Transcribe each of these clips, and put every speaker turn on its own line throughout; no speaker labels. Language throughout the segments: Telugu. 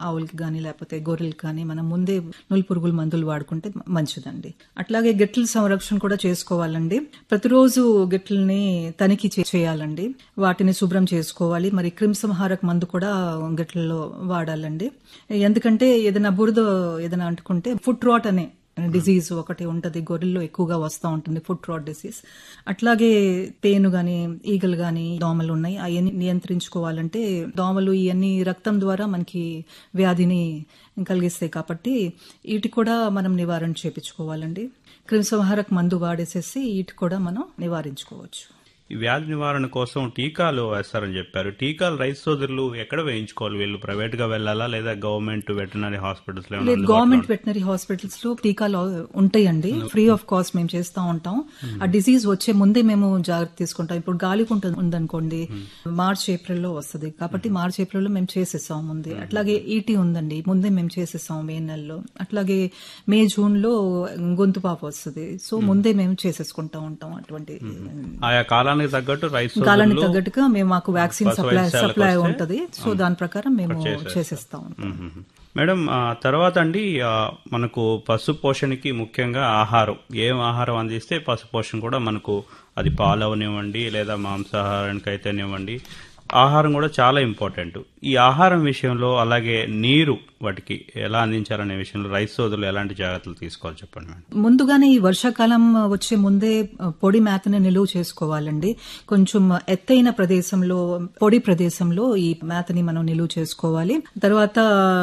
ఆవులకి కానీ లేకపోతే గొర్రెలకి కానీ మనం ముందే నులి పురుగుల మందులు వాడుకుంటే మంచిదండి అట్లాగే గిట్ల సంరక్షణ కూడా చేసుకోవాలండి ప్రతిరోజు గిట్లని తనిఖీ చే- చేయాలండి వాటిని శుభ్రం చేసుకోవాలి మరి క్రిమిసంహారక మందు కూడా గిట్లలో వాడాలండి ఎందుకంటే ఏదైనా బురద ఏదైనా అంటుకుంటే ఫుట్ రాట్ అనే డిజీజ్ ఒకటి ఉంటది గొర్రెల్లో ఎక్కువగా వస్తూ ఉంటుంది ఫుట్ రాట్ డిసీజ్ అట్లాగే పేను గాని ఈగలు గాని దోమలు ఉన్నాయి అవన్నీ నియంత్రించుకోవాలంటే దోమలు ఇవన్నీ రక్తం ద్వారా మనకి వ్యాధిని కలిగిస్తాయి కాబట్టి వీటి కూడా మనం నివారణ చేపించుకోవాలండి క్రిమిసంహారక మందు వాడేసేసి వీటి కూడా మనం నివారించుకోవచ్చు
ఈ వ్యాధి నివారణ కోసం టీకాలు వేస్తారని చెప్పారు టీకాలు రైతు సోదరులు ఎక్కడ వేయించుకోవాలి వీళ్ళు ప్రైవేట్ గా వెళ్ళాలా లేదా గవర్నమెంట్ వెటనరీ హాస్పిటల్స్ లో ఏమైనా
లేదు
అందుబాటులో
గవర్నమెంట్ వెటనరీ హాస్పిటల్స్ లో టీకాలు ఉంటాయండి ఫ్రీ ఆఫ్ కాస్ట్ మేము చేస్తా ఉంటాం ఆ డిసీజ్ వచ్చే ముందే మేము జాగ్రత్త తీసుకుంటాం ఇప్పుడు గాలికుంట ఉందనుకోండి మార్చ్ ఏప్రిల్ లో వస్తుంది కాబట్టి మార్చ్ ఏప్రిల్ లో మేము చేసేస్తాం ముందే అట్లాగే ఈటీ ఉందండి ముందే మేము చేసేస్తాం మే నెలలో అట్లాగే మే జూన్ లో గొంతు పాప వస్తుంది సో ముందే మేము చేసేసుకుంటా ఉంటాం అటువంటి
ఆయా కాలానికి తగ్గట్టు రైతు
కాలానికి
సోదరులు
తగ్గట్టుగా మేము మాకు వ్యాక్సిన్
పశు
సప్లై
వైద్యశాలకు
సప్లై
వస్తే,
ఉంటది సో దాని ప్రకారం మేము చేసేస్తా ఉంటాం
మ్మ్. మేడం ఆ, తర్వాత అండి ఆ, మనకు పశు పోషణకి ముఖ్యంగా ఆహారం ఏం ఆహారం అందిస్తే పశు పోషణ కూడా మనకు అది పాలు అవనివ్వండి లేదా మాంసాహారానికి అయితేనివ్వండి ఆహారం కూడా చాలా ఇంపార్టెంట్ ఈ ఆహారం విషయంలో అలాగే నీరు వాటికి ఎలా అందించాలనే విషయంలో రైతు సోదరులు ఎలాంటి జాగ్రత్తలు తీసుకోవాలి చెప్పండి మేడం
ముందుగానే ఈ వర్షాకాలం వచ్చే ముందే పొడి మేతని నిలువ చేసుకోవాలండి కొంచెం ఎత్తైన ప్రదేశంలో పొడి ప్రదేశంలో ఈ మేతని మనం నిలువ చేసుకోవాలి తర్వాత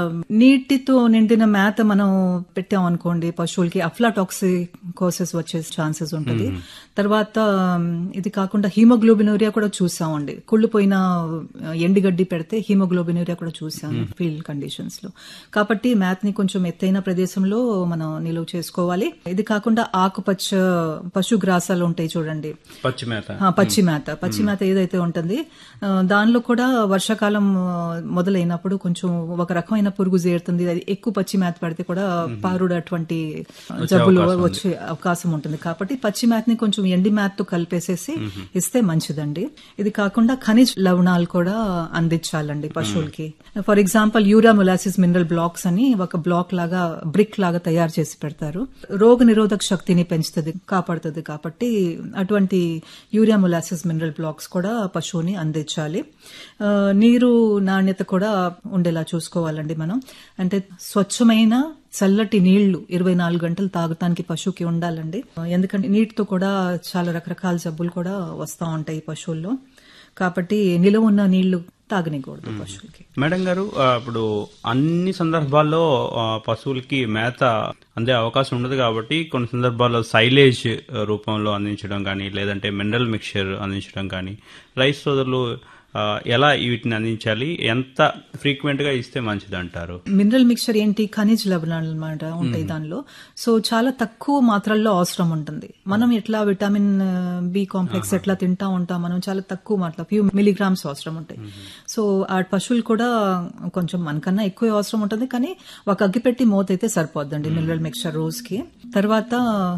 నీటితో నిండిన మేత మనం పెట్టాం అనుకోండి పశువులకి అఫ్లాటాక్సికోసిస్ వచ్చే ఛాన్సెస్ ఉంటుంది తర్వాత ఇది కాకుండా హీమోగ్లోబినూరియా కూడా చూసామండి కుళ్ళిపోయిన ఎండుగడ్డి పెడితే హీమోగ్లోబినూరియా కూడా చూసాం ఫీల్డ్ కండిషన్స్ లో కాబట్టి మ్యాథ్ ని కొంచెం ఎత్తైన ప్రదేశంలో మనం నిలువ చేసుకోవాలి ఇది కాకుండా ఆకుపచ్చ పశుగ్రాసాలు ఉంటాయి చూడండి
పచ్చి మేత
ఆ, పచ్చి మేత పచ్చి మేత ఏదైతే ఉంటుంది ఆ, దానిలో కూడా వర్షాకాలం ఆ, మొదలైనప్పుడు కొంచెం ఒక రకమైన పురుగు చేరుతుంది అది ఎక్కువ పచ్చి మేత పెడితే కూడా పారుడు అటువంటి జబ్బులు వచ్చే అవకాశం ఉంటుంది కాబట్టి పచ్చి మేతని కొంచెం ఎండి మేతతో కలిపేసేసి ఇస్తే మంచిదండి ఇది కాకుండా ఖనిజ్ లవణాలు కూడా అందించాలండి పశువులకి for example urea molasses mineral blocks అని ఒక బ్లాక్ లాగా బ్రిక్ లాగా తయారు చేసి పెడతారు రోగ నిరోధక శక్తిని పెంచుతుంది కాపాడుతుంది కాబట్టి అటువంటి యూరియా మొలాసిస్ మినరల్ బ్లాక్స్ కూడా పశువుని అందించాలి ఆ, నీరు నాణ్యత కూడా ఉండేలా చూసుకోవాలండి మనం అంటే స్వచ్ఛమైన చల్లటి నీళ్లు ఇరవై నాలుగు గంటలు తాగటానికి పశువుకి ఉండాలండి ఎందుకంటే నీటితో కూడా చాలా రకరకాల జబ్బులు కూడా వస్తూ ఉంటాయి పశువుల్లో కాబట్టి నిలవ ఉన్న నీళ్లు తాగనికూడదు పశువులకి
మేడం గారు ఆ, ఇప్పుడు అన్ని సందర్భాల్లో ఆ, పశువులకి మేత అందే అవకాశం ఉండదు కాబట్టి కొన్ని సందర్భాల్లో సైలేజ్ రూపంలో అందించడం కానీ లేదంటే మినరల్ మిక్చర్ అందించడం కానీ రైస్ సోదరులు ఆ, ఎలా వీటిని అందించాలి ఎంత ఫ్రీక్వెంట్ గా ఇస్తే మంచిది అంటారు
మినరల్ మిక్చర్ ఏంటి ఖనిజ్ లవణాలు అనమాట ఉంటాయి దానిలో సో చాలా తక్కువ మాత్రల్లో అవసరం ఉంటుంది మనం ఎట్లా విటమిన్ బి కాంప్లెక్స్ ఎట్లా తింటా ఉంటాం మనం చాలా తక్కువ మాత్రం ఫ్యూ మిలీగ్రామ్స్ అవసరం ఉంటాయి సో ఆ పశువులు కూడా కొంచెం మనకన్నా ఎక్కువ అవసరం ఉంటుంది కానీ ఒక అగ్గిపెట్టి మోత అయితే సరిపోద్దండి మినరల్ మిక్చర్ రోజుకి తర్వాత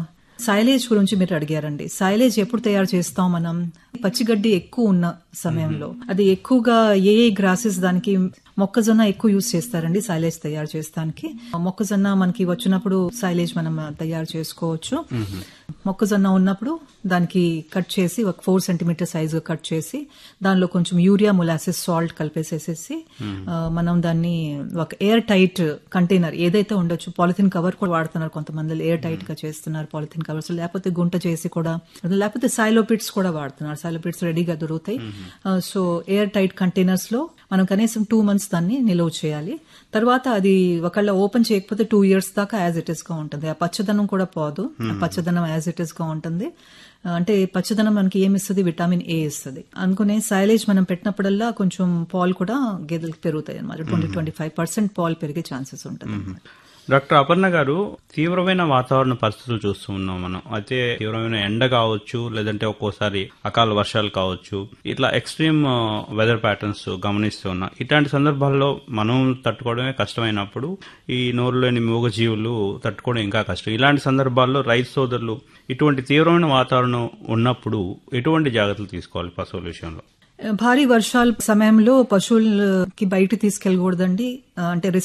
సైలేజ్ గురించి మీరు అడిగారండి సైలేజ్ ఎప్పుడు తయారు చేస్తాం మనం పచ్చిగడ్డి ఎక్కువ ఉన్న సమయంలో అది ఎక్కువగా ఏ ఏ గ్రాసెస్ దానికి మొక్కజొన్న ఎక్కువ యూజ్ చేస్తారండి సైలేజ్ తయారు చేస్తానికి మొక్కజొన్న మనకి వచ్చినప్పుడు సైలేజ్ మనం తయారు చేసుకోవచ్చు మొక్కజొన్న ఉన్నప్పుడు దానికి కట్ చేసి ఒక ఫోర్ సెంటీమీటర్ సైజ్ కట్ చేసి దానిలో కొంచెం యూరియా మొలాసిస్ సాల్ట్ కలిపేసేసేసి ఆ, మనం దాన్ని ఒక ఎయిర్ టైట్ కంటైనర్ ఏదైతే ఉండొచ్చు పాలిథిన్ కవర్ కూడా వాడుతున్నారు కొంతమంది ఎయిర్ టైట్ గా చేస్తున్నారు పాలిథిన్ కవర్స్ లేకపోతే గుంట చేసి కూడా లేకపోతే సైలోపిట్స్ కూడా వాడుతున్నారు సైలోపిట్స్ రెడీగా దొరుకుతాయి ఆ, సో ఎయిర్ టైట్ కంటైనర్స్ లో మనం కనీసం టూ మంత్స్ దాన్ని నిల్వ చేయాలి తర్వాత అది ఒకళ్ళ ఓపెన్ చేయకపోతే టూ ఇయర్స్ దాకా యాజ్ ఇట్ ఇస్ గా ఉంటుంది ఆ పచ్చదనం కూడా పోదు ఆ పచ్చదనం యాజ్ ఇట్ ఇస్ గా ఉంటుంది ఆ, అంటే పచ్చదనం మనకి ఏమి ఇస్తుంది విటమిన్ ఏ ఇస్తుంది అనుకునే సైలేజ్ మనం పెట్టినప్పుడల్లా కొంచెం పాలు కూడా గేదెలకు పెరుగుతాయి అనమాట ట్వంటీ ట్వంటీ ఫైవ్ పర్సెంట్ పాలు పెరిగే ఛాన్సెస్ ఉంటుంది
డాక్టర్ అపర్ణ గారు తీవ్రమైన వాతావరణ పరిస్థితులు చూస్తూ ఉన్నాం మనం అయితే తీవ్రమైన ఎండ కావచ్చు లేదంటే ఒక్కోసారి అకాల వర్షాలు కావచ్చు ఇట్లా ఎక్స్ట్రీమ్ వెదర్ ప్యాటర్న్స్ గమనిస్తూ ఉన్నాం ఇట్లాంటి సందర్భాల్లో మనం తట్టుకోవడమే కష్టమైనప్పుడు ఈ నోరులోని మూగజీవులు తట్టుకోవడం ఇంకా కష్టం ఇలాంటి సందర్భాల్లో రైతు సోదరులు ఇటువంటి తీవ్రమైన వాతావరణం ఉన్నప్పుడు ఎటువంటి జాగ్రత్తలు తీసుకోవాలి పశువుల విషయంలో
భారీ వర్షాల సమయంలో పశువులకి బయట తీసుకెళ్లకూడదండి ఆ, అంటే